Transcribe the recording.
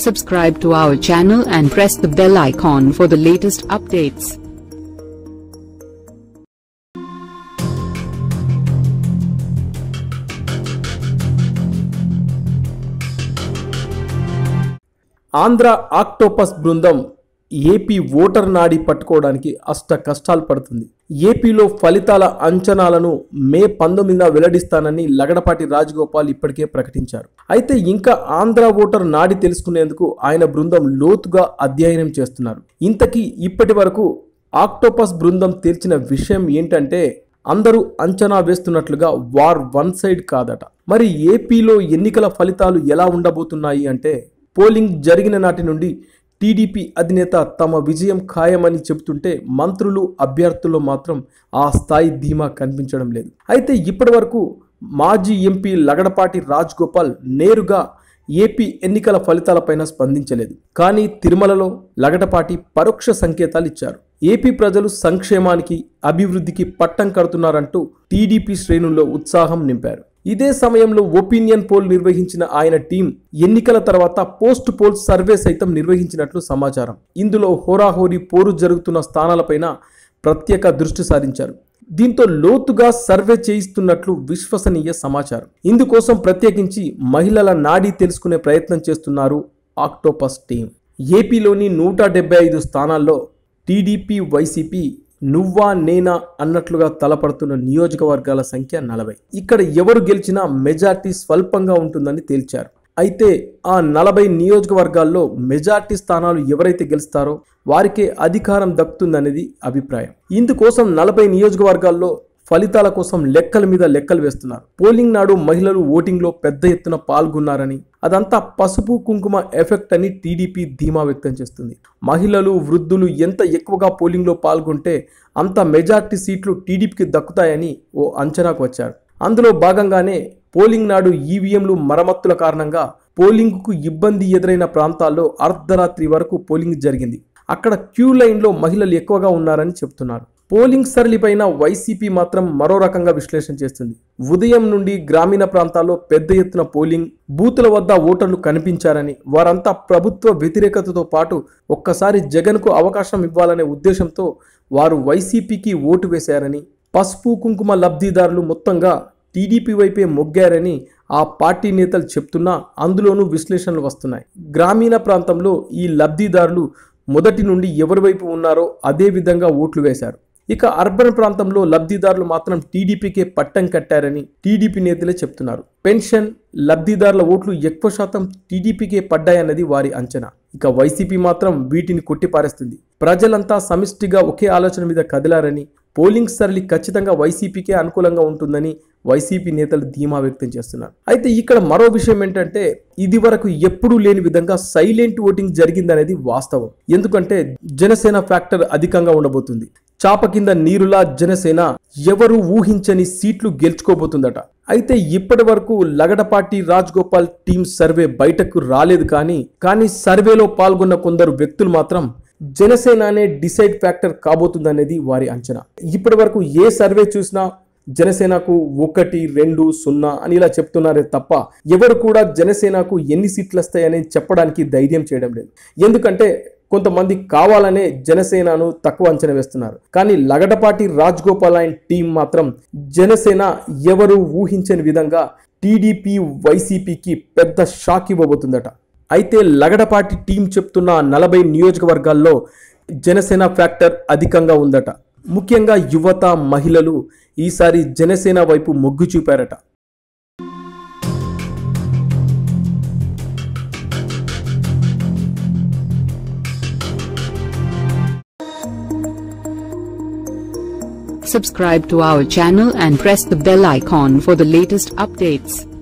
Subscribe to our channel and press the bell icon for the latest updates. Andhra octopus బృందం AP voter నాడి పట్టుకోవడానికి అష్ట కష్టాలు పడుతుంది ఏపీలో ఫలితాల అంచనాలను మే పంతొమ్మిదిన వెల్లడిస్తానని లగడపాటి రాజగోపాల్ ఇప్పటికే ప్రకటించారు అయితే ఇంకా ఆంధ్ర ఓటర్ నాడి తెలుసుకునేందుకు ఆయన బృందం లోతుగా అధ్యయనం చేస్తున్నారు ఇంతకీ ఇప్పటి వరకు ఆక్టోపస్ బృందం తేల్చిన విషయం ఏంటంటే అందరూ అంచనా వేస్తున్నట్లుగా వార్ వన్ సైడ్ కాదట మరి ఏపీలో ఎన్నికల ఫలితాలు ఎలా ఉండబోతున్నాయి అంటే పోలింగ్ జరిగిన నాటి నుండి టీడీపీ అధినేత తమ విజయం ఖాయమని చెబుతుంటే మంత్రులు అభ్యర్థుల్లో మాత్రం ఆ స్థాయి ధీమా కనిపించడం లేదు అయితే ఇప్పటి వరకు మాజీ ఎంపీ లగడపాటి రాజ్ గోపాల్ నేరుగా ఏపీ ఎన్నికల ఫలితాలపైన స్పందించలేదు కానీ తిరుమలలో లగడపాటి పరోక్ష సంకేతాలు ఇచ్చారు ఏపీ ప్రజలు సంక్షేమానికి అభివృద్ధికి పట్టం కడుతున్నారంటూ టీడీపీ శ్రేణుల్లో ఉత్సాహం నింపారు ఇదే సమయంలో ఒపీనియన్ పోల్ నిర్వహించిన ఆయన టీం ఎన్నికల తర్వాత పోస్ట్ పోల్ సర్వే సైతం నిర్వహించినట్లు సమాచారం ఇందులో హోరాహోరీ పోరు జరుగుతున్న స్థానాలపైన ప్రత్యేక దృష్టి సారించారు దీంతో లోతుగా సర్వే చేయిస్తున్నట్లు విశ్వసనీయ సమాచారం ఇందుకోసం ప్రత్యేకించి మహిళల నాడీ తెలుసుకునే ప్రయత్నం చేస్తున్నారు ఆక్టోపస్ టీం ఏపీలోని నూట డెబ్బై ఐదు స్థానాల్లో టీడీపీ వైసీపీ నువ్వా నేనా అన్నట్లుగా తలపడుతున్న నియోజకవర్గాల సంఖ్య నలభై ఇక్కడ ఎవరు గెలిచినా మెజార్టీ స్వల్పంగా ఉంటుందని తేల్చారు అయితే ఆ నలభై నియోజకవర్గాల్లో మెజార్టీ స్థానాలు ఎవరైతే గెలుస్తారో వారికే అధికారం దక్కుతుందనేది అభిప్రాయం ఇందుకోసం నలభై నియోజకవర్గాల్లో ఫలితాల కోసం లెక్కల మీద లెక్కలు వేస్తున్నారు పోలింగ్ నాడు మహిళలు ఓటింగ్లో పెద్ద ఎత్తున పాల్గొన్నారని అదంతా పసుపు కుంకుమ ఎఫెక్ట్ అని టీడీపీ ధీమా వ్యక్తం చేస్తుంది మహిళలు వృద్ధులు ఎంత ఎక్కువగా పోలింగ్లో పాల్గొంటే అంత మెజార్టీ సీట్లు టీడీపీకి దక్కుతాయని ఓ అంచనాకు వచ్చారు అందులో భాగంగానే పోలింగ్ నాడు ఈవీఎంలు మరమ్మతుల కారణంగా పోలింగ్కు ఇబ్బంది ఎదురైన ప్రాంతాల్లో అర్ధరాత్రి వరకు పోలింగ్ జరిగింది అక్కడ క్యూ లైన్లో మహిళలు ఎక్కువగా ఉన్నారని చెబుతున్నారు పోలింగ్ సరళిపైన వైసీపీ మాత్రం మరో రకంగా విశ్లేషణ చేస్తుంది ఉదయం నుండి గ్రామీణ ప్రాంతాల్లో పెద్ద ఎత్తున పోలింగ్ బూతుల వద్ద ఓటర్లు కనిపించారని వారంతా ప్రభుత్వ వ్యతిరేకతతో పాటు ఒక్కసారి జగన్కు అవకాశం ఇవ్వాలనే ఉద్దేశంతో వారు వైసీపీకి ఓటు వేశారని పసుపు కుంకుమ లబ్ధిదారులు మొత్తంగా టీడీపీ వైపే మొగ్గారని ఆ పార్టీ నేతలు చెప్తున్నా అందులోనూ విశ్లేషణలు వస్తున్నాయి గ్రామీణ ప్రాంతంలో ఈ లబ్ధిదారులు మొదటి నుండి ఎవరి వైపు ఉన్నారో అదే విధంగా ఓట్లు వేశారు ఇక అర్బన్ ప్రాంతంలో లబ్ధిదారులు మాత్రం టీడీపీకే పట్టం కట్టారని టీడీపీ నేతలే చెప్తున్నారు పెన్షన్ లబ్ధిదారుల ఓట్లు ఎక్కువ శాతం టీడీపీకే పడ్డాయన్నది వారి అంచనా ఇక వైసీపీ మాత్రం వీటిని కొట్టిపారేస్తుంది ప్రజలంతా సమిష్టిగా ఒకే ఆలోచన మీద కదిలారని పోలింగ్ సరళి ఖచ్చితంగా వైసీపీకే అనుకూలంగా ఉంటుందని వైసీపీ నేతలు ధీమా వ్యక్తం చేస్తున్నారు అయితే ఇక్కడ మరో విషయం ఏంటంటే ఇది వరకు ఎప్పుడూ లేని విధంగా సైలెంట్ ఓటింగ్ జరిగిందనేది వాస్తవం ఎందుకంటే జనసేన ఫ్యాక్టర్ అధికంగా ఉండబోతుంది చాప కింద నీరులా జనసేన ఎవరు ఊహించని సీట్లు గెలుచుకోబోతుందట అయితే ఇప్పటి వరకు లగడపాటి రాజ్ గోపాల్ టీం సర్వే బయటకు రాలేదు కానీ కానీ సర్వేలో పాల్గొన్న కొందరు వ్యక్తులు మాత్రం జనసేన అనే డిసైడ్ ఫ్యాక్టర్ కాబోతుందనేది వారి అంచనా ఇప్పటి వరకు ఏ సర్వే చూసినా జనసేనకు ఒకటి రెండు సున్నా అని ఇలా చెప్తున్నారే తప్ప ఎవరు కూడా జనసేనకు ఎన్ని సీట్లు వస్తాయని చెప్పడానికి ధైర్యం చేయడం లేదు ఎందుకంటే కొంతమంది కావాలనే జనసేనను తక్కువ అంచనా వేస్తున్నారు కానీ లగడపాటి రాజ్ గోపాల్ అండ్ టీం మాత్రం జనసేన ఎవరు ఊహించని విధంగా టీడీపీ వైసీపీకి పెద్ద షాక్ ఇవ్వబోతుందట అయితే లగడపాటి టీం చెప్తున్న నలభై నియోజకవర్గాల్లో జనసేన ఫ్యాక్టర్ అధికంగా ఉందట ముఖ్యంగా యువత మహిళలు ఈసారి జనసేన వైపు మొగ్గు చూపారట Subscribe to our channel and press the bell icon for the latest updates.